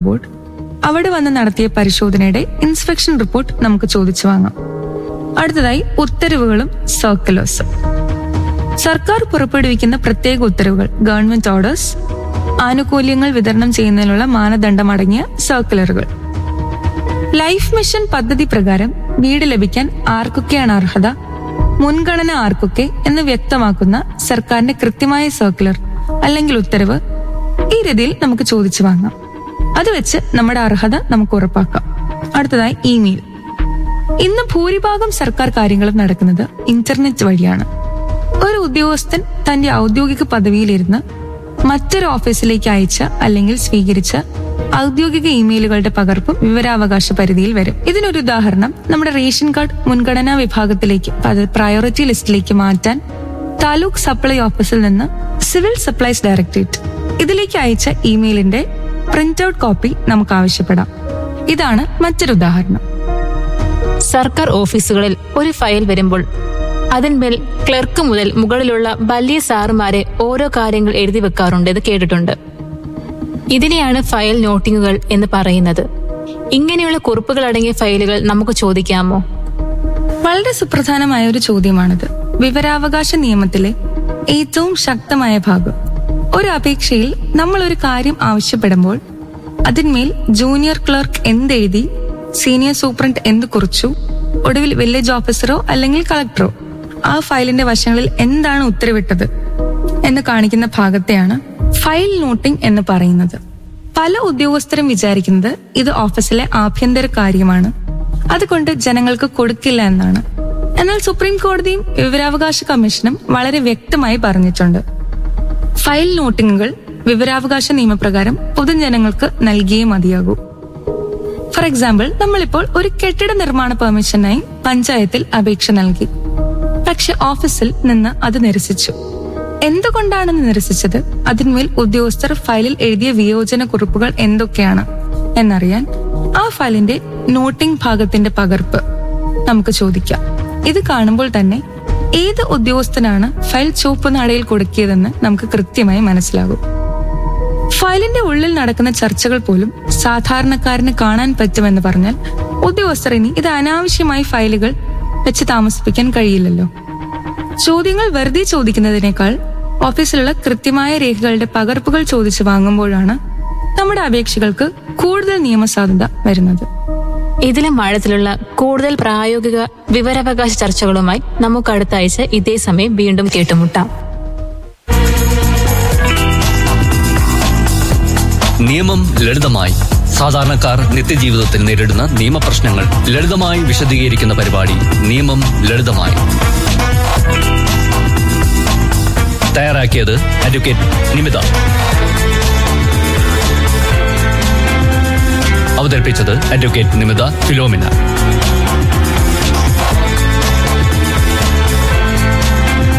board അവിടെ വന്ന് നടത്തിയ പരിശോധനയുടെ ഇൻസ്പെക്ഷൻ റിപ്പോർട്ട് നമുക്ക് ചോദിച്ചു വാങ്ങാം അടുത്തതായി ഉത്തരവുകളും സർക്കുലേഴ്സും സർക്കാർ പുറപ്പെടുവിക്കുന്ന പ്രത്യേക ഉത്തരവുകൾ ഗവൺമെന്റ് ഓർഡേഴ്സ് ആനുകൂല്യങ്ങൾ വിതരണം ചെയ്യുന്നതിനുള്ള മാനദണ്ഡമടങ്ങിയ സർക്കുലറുകൾ ലൈഫ് മിഷൻ പദ്ധതി പ്രകാരം വീട് ലഭിക്കാൻ ആർക്കൊക്കെയാണ് അർഹത മുൻഗണന ആർക്കൊക്കെ എന്ന് വ്യക്തമാക്കുന്ന സർക്കാരിന്റെ കൃത്യമായ സർക്കുലർ അല്ലെങ്കിൽ ഉത്തരവ് ഈ രീതിയിൽ നമുക്ക് ചോദിച്ചു വാങ്ങാം അത് വെച്ച് നമ്മുടെ അർഹത നമുക്ക് ഉറപ്പാക്കാം അടുത്തതായി ഇമെയിൽ ഇന്ന് ഭൂരിഭാഗം സർക്കാർ കാര്യങ്ങളും നടക്കുന്നത് ഇന്റർനെറ്റ് വഴിയാണ് ഒരു ഉദ്യോഗസ്ഥൻ തന്റെ ഔദ്യോഗിക പദവിയിലിരുന്ന് മറ്റൊരു ഓഫീസിലേക്ക് അയച്ച അല്ലെങ്കിൽ സ്വീകരിച്ച ഔദ്യോഗിക ഇമെയിലുകളുടെ പകർപ്പും വിവരാവകാശ പരിധിയിൽ വരും ഇതിനൊരു ഉദാഹരണം നമ്മുടെ റേഷൻ കാർഡ് മുൻഗണനാ വിഭാഗത്തിലേക്ക് അത് പ്രയോറിറ്റി ലിസ്റ്റിലേക്ക് മാറ്റാൻ താലൂക്ക് സപ്ലൈ ഓഫീസിൽ നിന്ന് സിവിൽ സപ്ലൈസ് ഡയറക്ടറേറ്റ് ഇതിലേക്ക് അയച്ച ഇമെയിലിന്റെ പ്രിന്റ് ഔട്ട് കോപ്പി നമുക്ക് ആവശ്യപ്പെടാം ഇതാണ് മറ്റൊരു ഉദാഹരണം സർക്കാർ ഓഫീസുകളിൽ ഒരു ഫയൽ വരുമ്പോൾ അതിന്മേൽ ക്ലർക്ക് മുതൽ മുകളിലുള്ള വലിയ സാറുമാരെ ഓരോ കാര്യങ്ങൾ എഴുതി വെക്കാറുണ്ട് ഇത് കേട്ടിട്ടുണ്ട് ഇതിനെയാണ് ഫയൽ നോട്ടിങ്ങുകൾ എന്ന് പറയുന്നത് ഇങ്ങനെയുള്ള കുറിപ്പുകൾ അടങ്ങിയ ഫയലുകൾ നമുക്ക് ചോദിക്കാമോ വളരെ സുപ്രധാനമായ ഒരു ചോദ്യമാണിത് വിവരാവകാശ നിയമത്തിലെ ഏറ്റവും ശക്തമായ ഭാഗം ഒരു അപേക്ഷയിൽ നമ്മൾ ഒരു കാര്യം ആവശ്യപ്പെടുമ്പോൾ അതിന്മേൽ ജൂനിയർ ക്ലർക്ക് എന്തെഴുതി സീനിയർ സൂപ്രണ്ട് എന്ത് കുറിച്ചു ഒടുവിൽ വില്ലേജ് ഓഫീസറോ അല്ലെങ്കിൽ കളക്ടറോ ആ ഫയലിന്റെ വശങ്ങളിൽ എന്താണ് ഉത്തരവിട്ടത് എന്ന് കാണിക്കുന്ന ഭാഗത്തെയാണ് ഫയൽ നോട്ടിംഗ് എന്ന് പറയുന്നത് പല ഉദ്യോഗസ്ഥരും വിചാരിക്കുന്നത് ഇത് ഓഫീസിലെ ആഭ്യന്തര കാര്യമാണ് അതുകൊണ്ട് ജനങ്ങൾക്ക് കൊടുക്കില്ല എന്നാണ് എന്നാൽ സുപ്രീം കോടതിയും വിവരാവകാശ കമ്മീഷനും വളരെ വ്യക്തമായി പറഞ്ഞിട്ടുണ്ട് ഫയൽ നോട്ടിങ്ങുകൾ വിവരാവകാശ നിയമപ്രകാരം പൊതുജനങ്ങൾക്ക് നൽകിയേ മതിയാകൂ ഫോർ എക്സാമ്പിൾ നമ്മളിപ്പോൾ ഒരു കെട്ടിട നിർമ്മാണ പെർമിഷനായി പഞ്ചായത്തിൽ അപേക്ഷ നൽകി പക്ഷെ ഓഫീസിൽ നിന്ന് അത് നിരസിച്ചു എന്തുകൊണ്ടാണെന്ന് നിരസിച്ചത് അതിന്മേൽ ഉദ്യോഗസ്ഥർ ഫയലിൽ എഴുതിയ വിയോജന കുറിപ്പുകൾ എന്തൊക്കെയാണ് എന്നറിയാൻ ആ ഫയലിന്റെ നോട്ടിംഗ് ഭാഗത്തിന്റെ പകർപ്പ് നമുക്ക് ചോദിക്കാം ഇത് കാണുമ്പോൾ തന്നെ ഏത് ഉദ്യോഗസ്ഥനാണ് ഫയൽ ചുവപ്പ് നാടയിൽ കൊടുക്കിയതെന്ന് നമുക്ക് കൃത്യമായി മനസ്സിലാകും ഫയലിന്റെ ഉള്ളിൽ നടക്കുന്ന ചർച്ചകൾ പോലും സാധാരണക്കാരന് കാണാൻ പറ്റുമെന്ന് പറഞ്ഞാൽ ഉദ്യോഗസ്ഥർ ഇനി ഇത് അനാവശ്യമായി ഫയലുകൾ വെച്ച് താമസിപ്പിക്കാൻ കഴിയില്ലല്ലോ ചോദ്യങ്ങൾ വെറുതെ ചോദിക്കുന്നതിനേക്കാൾ ഓഫീസിലുള്ള കൃത്യമായ രേഖകളുടെ പകർപ്പുകൾ ചോദിച്ചു വാങ്ങുമ്പോഴാണ് നമ്മുടെ അപേക്ഷകൾക്ക് കൂടുതൽ നിയമസാധുത വരുന്നത് ഇതിലും ആഴത്തിലുള്ള കൂടുതൽ പ്രായോഗിക വിവരാവകാശ ചർച്ചകളുമായി നമുക്ക് അടുത്ത ആഴ്ച ഇതേ സമയം വീണ്ടും കേട്ടുമുട്ടാം നിയമം ലളിതമായി സാധാരണക്കാർ നിത്യജീവിതത്തിൽ നേരിടുന്ന നിയമപ്രശ്നങ്ങൾ ലളിതമായി വിശദീകരിക്കുന്ന പരിപാടി നിയമം ലളിതമായി തയ്യാറാക്കിയത് അഡ്വക്കേറ്റ് നിമിത അവതരിപ്പിച്ചത് അഡ്വക്കേറ്റ് നിമിത ഫിലോമിന